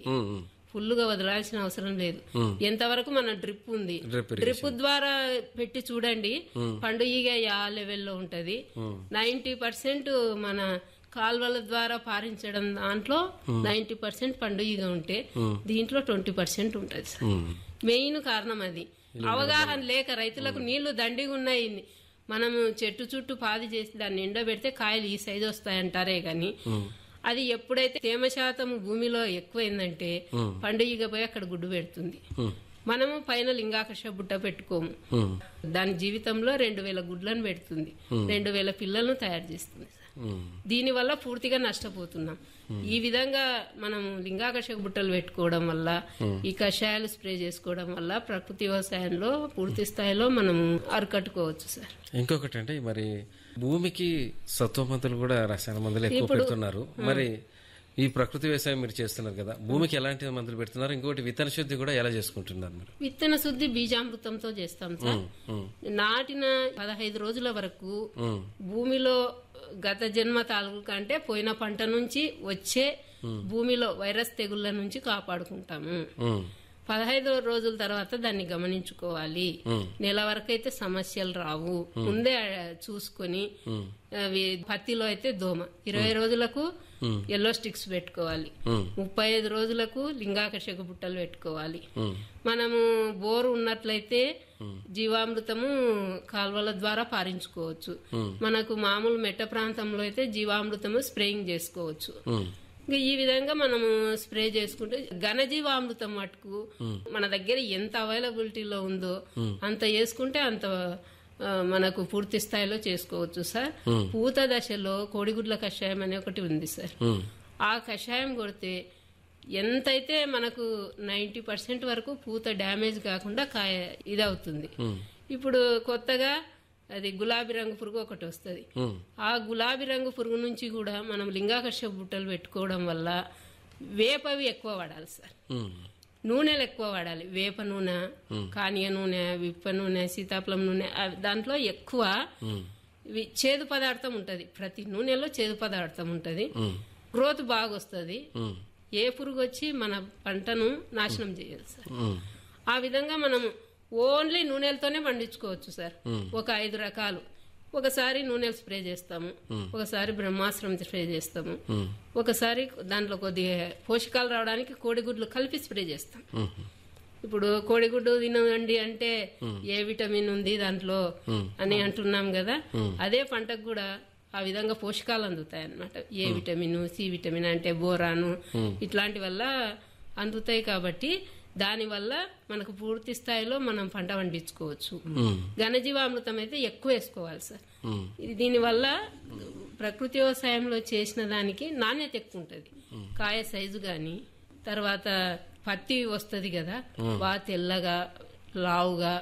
ఉమ్, ఉమ్. ఫుల్గా వదలాల్సిన అవసరం లేదు ఎంతవరకు మన డ్రిప్ ఉంది Drip irrigation. డ్రిప్ ద్వారా పెట్టి చూడండి పండుగ యా లెవెల్లో ఉంటది నైన్టీ పర్సెంట్ మన కాల్వల ద్వారా పారించడం దాంట్లో నైన్టీ పర్సెంట్ పండుగ ఉంటే దీంట్లో ట్వంటీ పర్సెంట్ ఉంటుంది సార్ ఉమ్. మెయిన్ కారణం అది అవగాహన లేక రైతులకు నీళ్లు దండిగా ఉన్నాయి మనము చెట్టు చుట్టూ పాది చేసి దాన్ని ఎండబెడితే కాయలు ఈ సైజు వస్తాయంటారే గాని అది ఎప్పుడైతే తేమ శాతం భూమిలో ఎక్కువైందంటే పండుగ పోయి అక్కడ గుడ్డు పెడుతుంది మనము పైన లింగాకర్ష బుట్ట పెట్టుకోము ఉమ్. దాని జీవితంలో రెండు వేల గుడ్లను పెడుతుంది రెండు వేల పిల్లలను తయారు చేస్తుంది సార్ ఉమ్. దీనివల్ల పూర్తిగా నష్టపోతున్నాం ఈ విధంగా మనం లింగాకర్షక బుట్టలు పెట్టుకోవడం వల్ల ఈ కషాయాలు స్ప్రే చేసుకోవడం వల్ల ప్రకృతి వ్యవసాయంలో పూర్తి స్థాయిలో మనం అరికట్టుకోవచ్చు సార్ ఇంకొకటి అంటే మరి భూమికి సత్వ మందులు కూడా రసాయన మందులు ఎక్కువ పెడుతున్నారు మరి ఈ ప్రకృతి వ్యవసాయం మీరు చేస్తున్నారు కదా భూమికి ఎలాంటి మందులు పెడుతున్నారు ఇంకోటి విత్తన శుద్ధి కూడా ఎలా చేసుకుంటున్నారు మీరు విత్తన శుద్ధి బీజామృతంతో చేస్తాం సార్ ఉమ్. నాటిన పదహైదు రోజుల వరకు ఉమ్. భూమిలో గత జన్మ తాలూకు కంటే పోయిన పంట నుంచి వచ్చే భూమిలో వైరస్ తెగుళ్ల నుంచి కాపాడుకుంటాము ఉమ్. పదహైదు రోజుల తర్వాత దాన్ని గమనించుకోవాలి ఉమ్. నెల వరకు అయితే సమస్యలు రావు ముందే ఆ, చూసుకొని అవి పత్తిలో అయితే దోమ ఇరవై రోజులకు ఎల్లో స్టిక్స్ పెట్టుకోవాలి ఉమ్. ముప్పై ఐదు రోజులకు లింగాకర్షక బుట్టలు పెట్టుకోవాలి ఉమ్. మనము బోరు ఉన్నట్లయితే జీవామృతము కాల్వల ద్వారా పారించుకోవచ్చు మనకు మామూలు మెట్ట ప్రాంతంలో అయితే జీవామృతము స్ప్రేయింగ్ చేసుకోవచ్చు ఉమ్. ఇంకా ఈ విధంగా మనము స్ప్రే చేసుకుంటే ఘనజీవామృతం మటుకు మన దగ్గర ఎంత అవైలబిలిటీలో ఉందో అంత వేసుకుంటే అంత ఆ, మనకు పూర్తి స్థాయిలో చేసుకోవచ్చు సార్ పూత దశలో కోడిగుడ్ల కషాయం అనే ఒకటి ఉంది సార్ ఉమ్. ఆ కషాయం కొడితే ఎంతైతే మనకు నైంటీ పర్సెంట్ వరకు పూత డ్యామేజ్ కాకుండా కాయ ఇదవుతుంది ఇప్పుడు కొత్తగా అది గులాబీ రంగు పురుగు ఒకటి వస్తుంది ఉమ్. ఆ గులాబీ రంగు పురుగు నుంచి కూడా మనం లింగాకర్ష బుట్టలు పెట్టుకోవడం వల్ల వేపవి ఎక్కువ వాడాలి సార్ ఉమ్. నూనెలు ఎక్కువ వాడాలి వేప నూనె కానియ నూనె విప్ప నూనె సీతాఫలం నూనె అవి దాంట్లో ఎక్కువ ఇవి చేదు పదార్థం ఉంటది ప్రతి నూనెలో చేదు పదార్థం ఉంటది గ్రోత్ బాగా వస్తుంది ఉమ్. ఏ పురుగు వచ్చి మన పంటను నాశనం చేయదు సార్ ఉమ్. ఆ విధంగా మనము ఓన్లీ నూనెలతోనే పండించుకోవచ్చు సార్ ఒక ఐదు రకాలు ఒకసారి నూనెలు స్ప్రే చేస్తాము ఒకసారి బ్రహ్మాస్త్రం స్ప్రే చేస్తాము ఒకసారి దాంట్లో కొద్దిగా పోషకాలు రావడానికి కోడిగుడ్లు కలిపి స్ప్రే చేస్తాం ఉమ్. ఇప్పుడు కోడిగుడ్డు తినండి అంటే ఏ విటమిన్ ఉంది దాంట్లో అని అంటున్నాం కదా అదే పంటకు కూడా ఆ విధంగా పోషకాలు అందుతాయి అన్నమాట ఏ విటమిన్ సి విటమిన్ అంటే బోరాను ఇట్లాంటి వల్ల అందుతాయి కాబట్టి దానివల్ల మనకు పూర్తి స్థాయిలో మనం పంట పండించుకోవచ్చు ఉమ్. ఘనజీవామృతం అయితే ఎక్కువ వేసుకోవాలి సార్ ఉమ్. ఇది దీనివల్ల ప్రకృతి వ్యవసాయంలో చేసిన దానికి నాణ్యత ఎక్కువ ఉంటుంది కాయ సైజు గాని తర్వాత పత్తి వస్తది కదా బాగా తెల్లగా లావుగా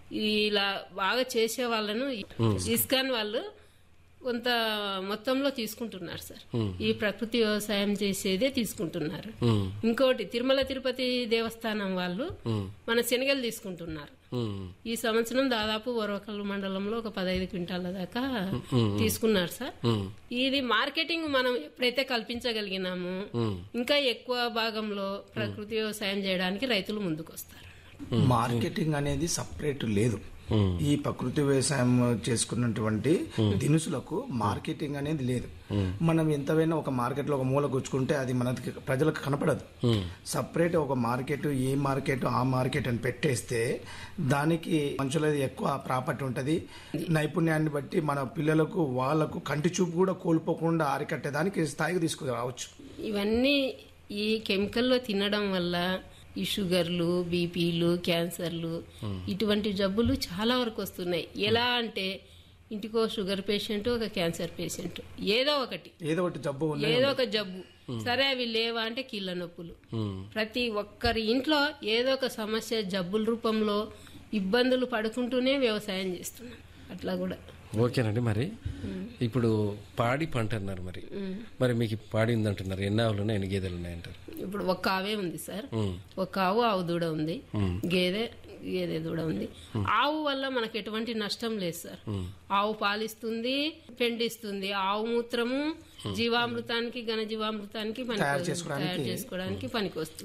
ఇలా బాగా చేసే వాళ్ళను ఇస్కాన్ వాళ్ళు కొంత మొత్తంలో తీసుకుంటున్నారు సార్ ఈ ప్రకృతి వ్యవసాయం చేసేదే తీసుకుంటున్నారు ఉమ్. ఇంకోటి తిరుమల తిరుపతి దేవస్థానం వాళ్ళు ఉమ్. మన శనగలు తీసుకుంటున్నారు ఉమ్. ఈ సంవత్సరం దాదాపు వరవకల్ మండలంలో ఒక పదహైదు క్వింటాల దాకా తీసుకున్నారు సార్ ఉమ్. ఇది మార్కెటింగ్ మనం ఎప్పుడైతే కల్పించగలిగినామో ఇంకా ఎక్కువ భాగంలో ప్రకృతి వ్యవసాయం చేయడానికి రైతులు ముందుకు వస్తారు మార్కెటింగ్ అనేది సపరేట్ లేదు ఈ ప్రకృతి వ్యవసాయం చేసుకున్నటువంటి దినుసులకు మార్కెటింగ్ అనేది లేదు మనం ఎంతవైనా ఒక మార్కెట్ లో ఒక మూల గుచ్చుకుంటే అది మనకి ప్రజలకు కనపడదు సపరేట్ ఒక మార్కెట్ ఏ మార్కెట్ ఆ మార్కెట్ అని పెట్టేస్తే దానికి మనుషులది ఎక్కువ ప్రాపర్టీ ఉంటది నైపుణ్యాన్ని బట్టి మన పిల్లలకు వాళ్ళకు కంటి చూపు కూడా కోల్పోకుండా అరికట్టేదానికి స్థాయికి తీసుకురావచ్చు ఇవన్నీ ఈ కెమికల్లో తినడం వల్ల ఈ షుగర్లు బీపీలు క్యాన్సర్లు ఇటువంటి జబ్బులు చాలా వరకు వస్తున్నాయి ఎలా అంటే ఇంటికో షుగర్ పేషెంట్ ఒక క్యాన్సర్ పేషెంట్ ఏదో ఒకటి ఏదో ఒకటి జబ్బు ఉంది ఏదో ఒక జబ్బు సరే అవి లేవా అంటే కీళ్ళ నొప్పులు ప్రతి ఒక్కరి ఇంట్లో ఏదో ఒక సమస్య జబ్బుల రూపంలో ఇబ్బందులు పడుకుంటూనే వ్యవసాయం చేస్తున్నాం అట్లా కూడా ఓకేనండి మరి ఇప్పుడు పాడి పంట అన్నారు మరి మరి మీకు పాడి ఉందంటున్నారు ఎన్ని ఆవులు ఉన్నాయి ఎన్ని గేదెలు ఉన్నాయంటారు ఇప్పుడు ఒక ఆవే ఉంది సార్ ఒక ఆవు ఆవు దూడ ఉంది గేదె గేదె దూడ ఉంది ఆవు వల్ల మనకు ఎటువంటి నష్టం లేదు సార్ ఆవు పాలిస్తుంది పెండిస్తుంది ఆవు మూత్రము జీవామృతానికి ఘన జీవామృతానికి పనికి తయారు చేసుకోవడానికి పనికి వస్తుంది